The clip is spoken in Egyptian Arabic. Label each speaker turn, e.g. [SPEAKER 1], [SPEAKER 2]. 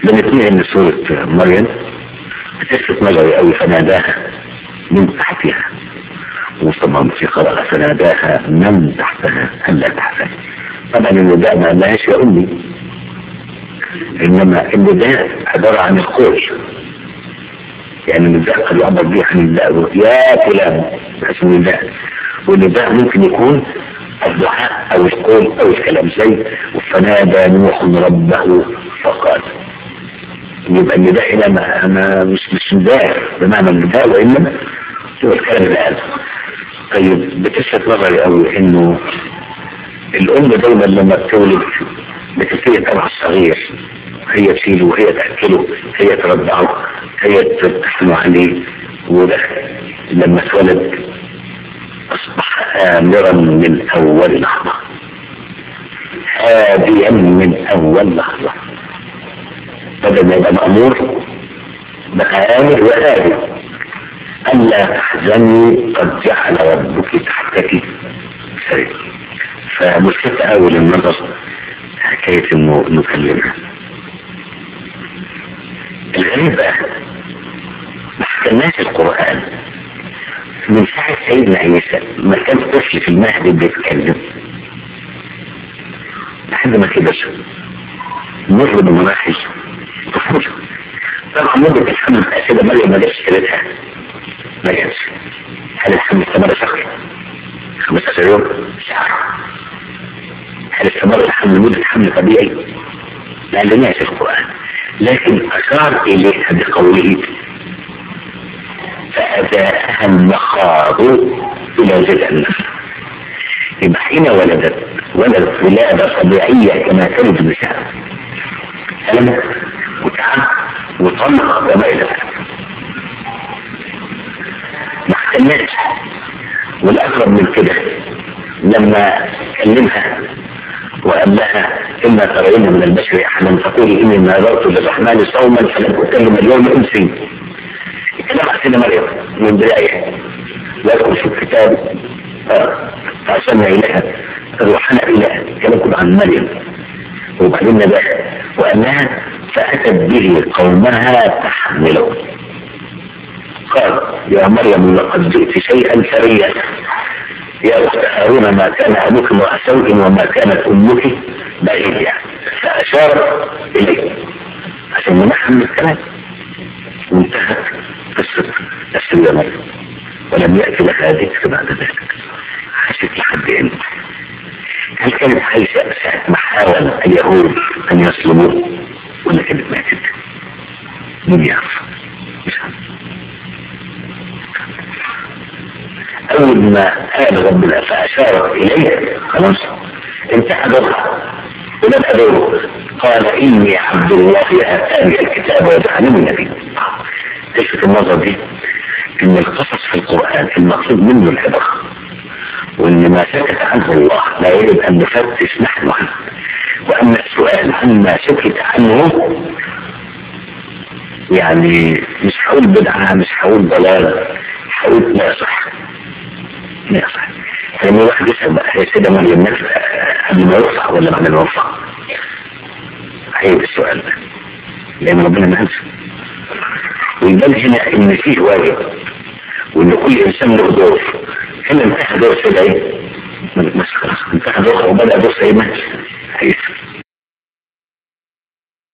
[SPEAKER 1] بنتنقل من سورة مريم بتلفت نظري قوي فناداها من تحتها وطبعا في قراءة فناداها من تحتها ألا تحزن طبعا النداء ما قالهاش يا أمي إنما النداء عبارة عن القول يعني النداء قد يعبر به عن النداء يا فلان بحيث النداء والنداء ممكن يكون الدعاء أو القول أو الكلام زي فنادى نوح ربه فقال يبقى النداء هنا ما ما مش مش نداء بمعنى النداء وإنما هو الكلام اللي قاله طيب بتلفت نظري قوي انه الام دايما لما بتولد بتبتدي تبع الصغير هي تشيله وهي تاكله هي ترضعه هي تحنو عليه وده لما اتولد اصبح امرا من اول لحظه هاديا من اول لحظه بدل ما يبقى مامور بقى امر وهادي ألا تحزني قد جعل ربك تحتك سرير فملفت أول النظر حكاية إنه نكلمها الغريب بقى ما حكمناش القرآن من ساعة سيدنا عيسى ما كان طفل في المهد بيتكلم لحد ما كبر مر بمراحل طفولة طبعا مدة الحمل بقى سيدة مريم ما جاتش كلتها ما جاتش هل الحمل استمر شهر 15 يوم شهر هل استمر الحمل مدة حمل طبيعي ما لناش القرآن لكن أشار إليها بقوله فأذاءها المخاض إلى جزء النفس يبقى حين ولدت ولدت ولادة طبيعية كما تلد النساء ألم وتعب وطلق وما إلى ذلك ما احتملش والأقرب من كده لما كلمها وقال لها إما ترين من البشر أحدا تقولي إني نذرت للرحمن صوما فلن أكلم اليوم إنسي الكلام عن سيدنا مريم من بداية يذكر في الكتاب فأرسلنا إليها روحنا إليها كلام كله عن مريم وبعدين بقى وأنها فأتت به قومها تحمله قال يا مريم لقد جئت شيئا فريا يا أخت هارون ما كان أبوك امرأ سوء وما كانت أمك بغيا فأشار إليه عشان نحمل الكلام وانتهت قصة السيدة مريم ولم يأتي لها ذكر بعد ذلك عاشت لحد امتى هل كانت عايشة ساعة ما حاول اليهود أن يصلبوه ولا كانت ماتت؟ مين يعرف؟ مش عارف أول ما قال ربنا فأشار إليه خلاص انتهى دورها وبدأ دوره قال إني عبد الله آتاني الكتاب وجعلني نبي تلفت النظر دي إن القصص في القرآن المقصود منه العبر وإن ما سكت عنه الله لا يجب أن نفتش نحن عنه وأن السؤال عما سكت عنه يعني مش هقول بدعة مش هقول ضلالة هقول لا صح لا صح يعني واحد يسأل بقى هي سيدة مريم نفسها قبل ما يرفع ولا بعد ما يرفع عيب السؤال ده لأن ربنا ما أنسى ويبان هنا إن فيه واجب وإن كل إنسان له دور هنا انتهى دور سيدة إيه؟ مش خلاص انتهى دور وبدأ دور سيدنا عيسى